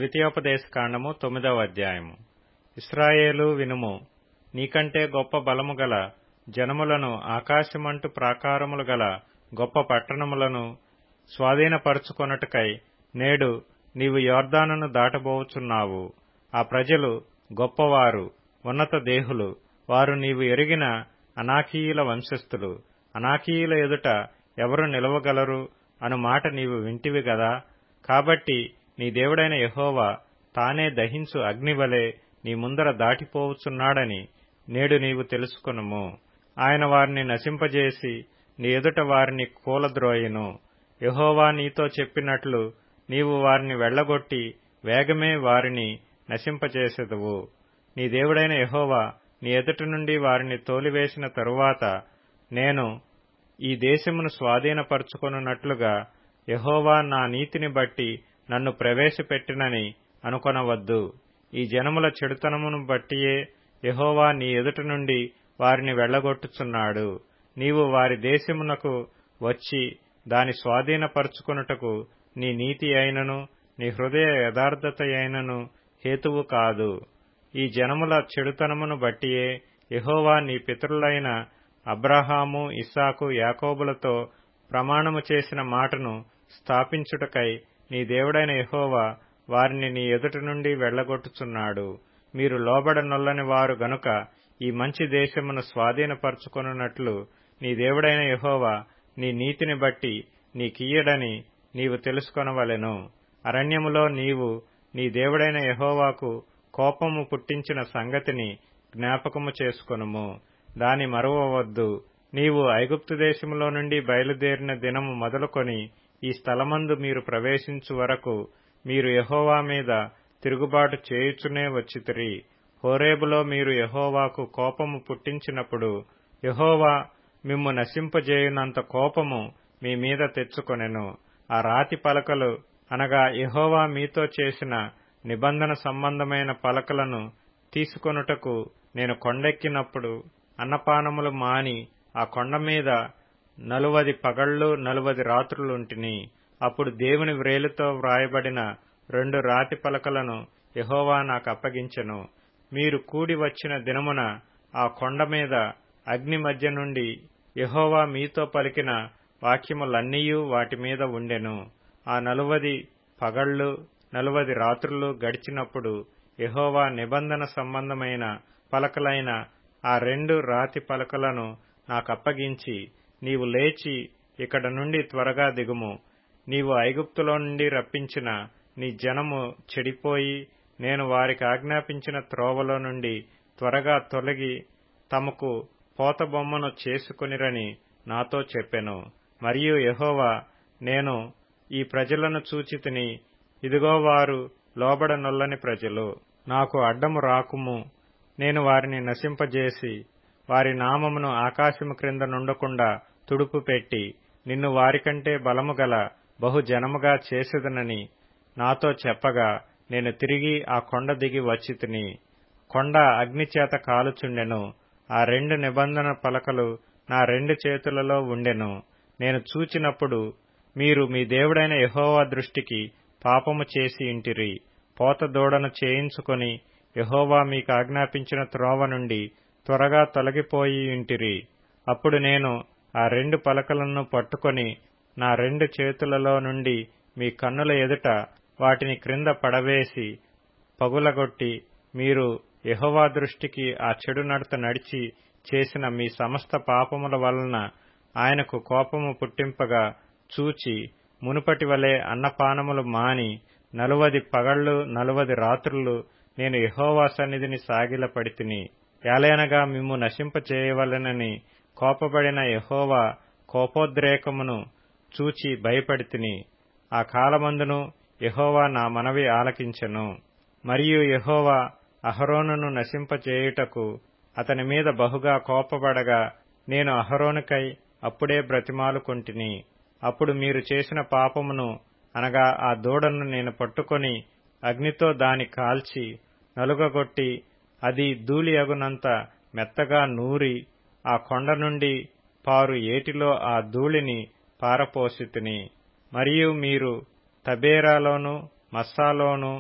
ద్వితీయోపదేశకాండము తొమ్మిదవ అధ్యాయము ఇస్రాయేలు వినుము నీకంటే గొప్ప బలము గల జనములను ఆకాశమంటు ప్రాకారములు గల గొప్ప పట్టణములను స్వాధీనపరచుకొనుటకై నేడు నీవు యొర్దానును దాటబోవుచున్నావు ఆ ప్రజలు గొప్పవారు ఉన్నత దేహులు వారు నీవు ఎరిగిన అనాకీయుల వంశస్థులు అనాకీయుల ఎదుట ఎవరు నిలవగలరు అను మాట నీవు వింటివి గదా కాబట్టి నీ దేవుడైన యహోవా తానే దహించు అగ్నివలె నీ ముందర దాటిపోవుచున్నాడని నేడు నీవు తెలుసుకొనుము ఆయన వారిని నశింపజేసి నీ ఎదుట వారిని కూలద్రోయెను యహోవా నీతో చెప్పినట్లు నీవు వారిని వెళ్లగొట్టి వేగమే వారిని నశింపజేసెదవు నీ దేవుడైన యహోవా నీ ఎదుట నుండి వారిని తోలివేసిన తరువాత నేను ఈ దేశమును స్వాధీనపరచుకొనున్నట్లుగా యహోవా నా నీతిని బట్టి నన్ను ప్రవేశపెట్టినని అనుకొనవద్దు ఈ జనముల చెడుతనమును బట్టియే యహోవా నీ ఎదుట నుండి వారిని వెళ్లగొట్టుచున్నాడు నీవు వారి దేశమునకు వచ్చి దాని స్వాధీనపరచుకొనుటకు నీ నీతి అయినను నీ హృదయ యథార్థత అయినను హేతువు కాదు ఈ జనముల చెడుతనమును బట్టియే యహోవా నీ పితరులైన అబ్రహాము ఇస్సాకు యాకోబులతో ప్రమాణము చేసిన మాటను స్థాపించుటకై నీ దేవుడైన యహోవా వారిని నీ ఎదుట నుండి వెళ్లగొట్టుచున్నాడు మీరు లోబడనొల్లని వారు గనుక ఈ మంచి దేశమును స్వాధీనపరచుకొనున్నట్లు నీ దేవుడైన యహోవా నీ నీతిని బట్టి నీకియ్యడని నీవు తెలుసుకొనవలెను అరణ్యములో నీవు నీ దేవుడైన యహోవాకు కోపము పుట్టించిన సంగతిని జ్ఞాపకము చేసుకొనుము దాని మరువవద్దు నీవు ఐగుప్తు దేశములో నుండి బయలుదేరిన దినము మొదలుకొని ఈ స్థలమందు మీరు ప్రవేశించు వరకు మీరు యహోవా మీద తిరుగుబాటు చేయుచునే వచ్చితిరి హోరేబులో మీరు యహోవాకు కోపము పుట్టించినప్పుడు యహోవా మిమ్ము నశింపజేయునంత కోపము మీ మీద తెచ్చుకొనెను ఆ రాతి పలకలు అనగా యహోవా మీతో చేసిన నిబంధన సంబంధమైన పలకలను తీసుకొనుటకు నేను కొండెక్కినప్పుడు అన్నపానములు మాని ఆ కొండ మీద నలువది పగళ్లు నలువది రాత్రులుంటిని అప్పుడు దేవుని వ్రేలుతో వ్రాయబడిన రెండు రాతి పలకలను యహోవా నాకు అప్పగించెను మీరు కూడి వచ్చిన దినమున ఆ కొండ మీద అగ్ని మధ్య నుండి యహోవా మీతో పలికిన వాక్యములన్నీయూ వాటి మీద ఉండెను ఆ నలువది పగళ్లు నలువది రాత్రులు గడిచినప్పుడు యహోవా నిబంధన సంబంధమైన పలకలైన ఆ రెండు రాతి పలకలను నాకప్పగించి నీవు లేచి ఇక్కడ నుండి త్వరగా దిగుము నీవు ఐగుప్తులో నుండి రప్పించిన నీ జనము చెడిపోయి నేను వారికి ఆజ్ఞాపించిన త్రోవలో నుండి త్వరగా తొలగి తమకు పోతబొమ్మను చేసుకునిరని నాతో చెప్పెను మరియు యహోవా నేను ఈ ప్రజలను చూచితిని ఇదిగో వారు లోబడనొల్లని ప్రజలు నాకు అడ్డము రాకుము నేను వారిని నశింపజేసి వారి నామమును ఆకాశము క్రింద నుండకుండా తుడుపు పెట్టి నిన్ను వారికంటే బలము గల బహుజనముగా చేసేదనని నాతో చెప్పగా నేను తిరిగి ఆ కొండ దిగి వచ్చి తిని కొండ అగ్నిచేత కాలుచుండెను ఆ రెండు నిబంధన పలకలు నా రెండు చేతులలో ఉండెను నేను చూచినప్పుడు మీరు మీ దేవుడైన యహోవా దృష్టికి పాపము చేసి ఇంటిరి పోత దూడను చేయించుకొని యహోవా మీకు ఆజ్ఞాపించిన త్రోవ నుండి త్వరగా తొలగిపోయి ఇంటిరి అప్పుడు నేను ఆ రెండు పలకలను పట్టుకొని నా రెండు చేతులలో నుండి మీ కన్నుల ఎదుట వాటిని క్రింద పడవేసి పగులగొట్టి మీరు యహోవా దృష్టికి ఆ చెడు నడత నడిచి చేసిన మీ సమస్త పాపముల వలన ఆయనకు కోపము పుట్టింపగా చూచి మునుపటి వలె అన్నపానములు మాని నలువది పగళ్లు నలువది రాత్రులు నేను యహోవా సన్నిధిని సాగిలపడితిని యాలేనగా మిమ్ము నశింపచేయవలెనని కోపబడిన యహోవా కోపోద్రేకమును చూచి భయపడితిని ఆ కాలమందును యహోవా నా మనవి ఆలకించెను మరియు యహోవా అహరోనును నశింపచేయుటకు అతని మీద బహుగా కోపబడగా నేను అహరోనుకై అప్పుడే బ్రతిమాలుకొంటిని అప్పుడు మీరు చేసిన పాపమును అనగా ఆ దూడను నేను పట్టుకొని అగ్నితో దాని కాల్చి నలుగగొట్టి అది ధూళి అగునంత మెత్తగా నూరి ఆ కొండ నుండి పారు ఏటిలో ఆ ధూళిని పారపోసితిని మరియు మీరు తబేరాలోను మస్సాలోను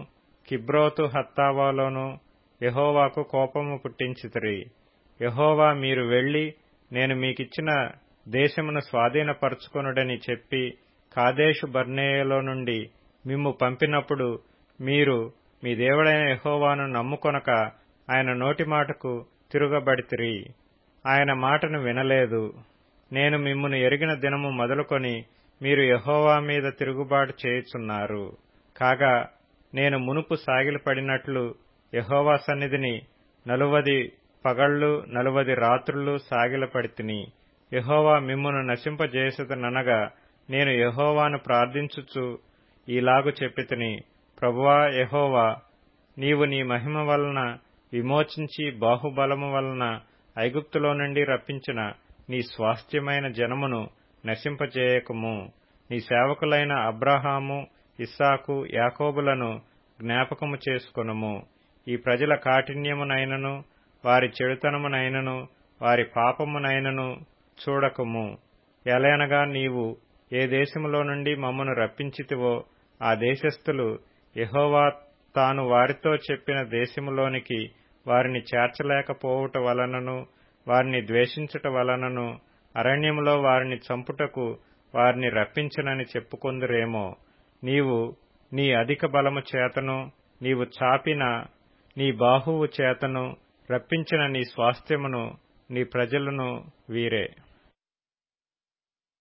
కిబ్రోతు హత్తావాలోను యహోవాకు కోపము పుట్టించితిరి యహోవా మీరు వెళ్లి నేను మీకిచ్చిన దేశమును స్వాధీనపరచుకొనుడని చెప్పి కాదేశు బర్నేయలో నుండి మిమ్ము పంపినప్పుడు మీరు మీ దేవుడైన యహోవాను నమ్ముకొనక ఆయన నోటి మాటకు తిరుగబడితిరి ఆయన మాటను వినలేదు నేను మిమ్మును ఎరిగిన దినము మొదలుకొని మీరు యహోవా మీద తిరుగుబాటు చేయుచున్నారు కాగా నేను మునుపు సాగిలపడినట్లు యహోవా సన్నిధిని నలువది పగళ్లు నలువది రాత్రులు సాగిలపడితిని యహోవా మిమ్మును నశింపజేసదనగా నేను యహోవాను ప్రార్థించుచు ఈలాగు చెప్పితిని ప్రభువా యహోవా నీవు నీ మహిమ వలన విమోచించి బాహుబలము వలన ఐగుప్తులో నుండి రప్పించిన నీ స్వాస్థ్యమైన జనమును నశింపజేయకము నీ సేవకులైన అబ్రహాము ఇస్సాకు యాకోబులను జ్ఞాపకము చేసుకొనుము ఈ ప్రజల కాఠిన్యమునైనను వారి చెడుతనమునైనను వారి పాపమునైనను చూడకము ఎలయనగా నీవు ఏ దేశములో నుండి మమ్మను రప్పించితివో ఆ దేశస్థులు యహోవా తాను వారితో చెప్పిన దేశములోనికి వారిని చేర్చలేకపోవుట వలనను వారిని ద్వేషించుట వలనను అరణ్యములో వారిని చంపుటకు వారిని రప్పించనని చెప్పుకొందురేమో నీవు నీ అధిక బలము చేతను నీవు చాపిన నీ బాహువు చేతను రప్పించిన నీ స్వాస్థ్యమును నీ ప్రజలను వీరే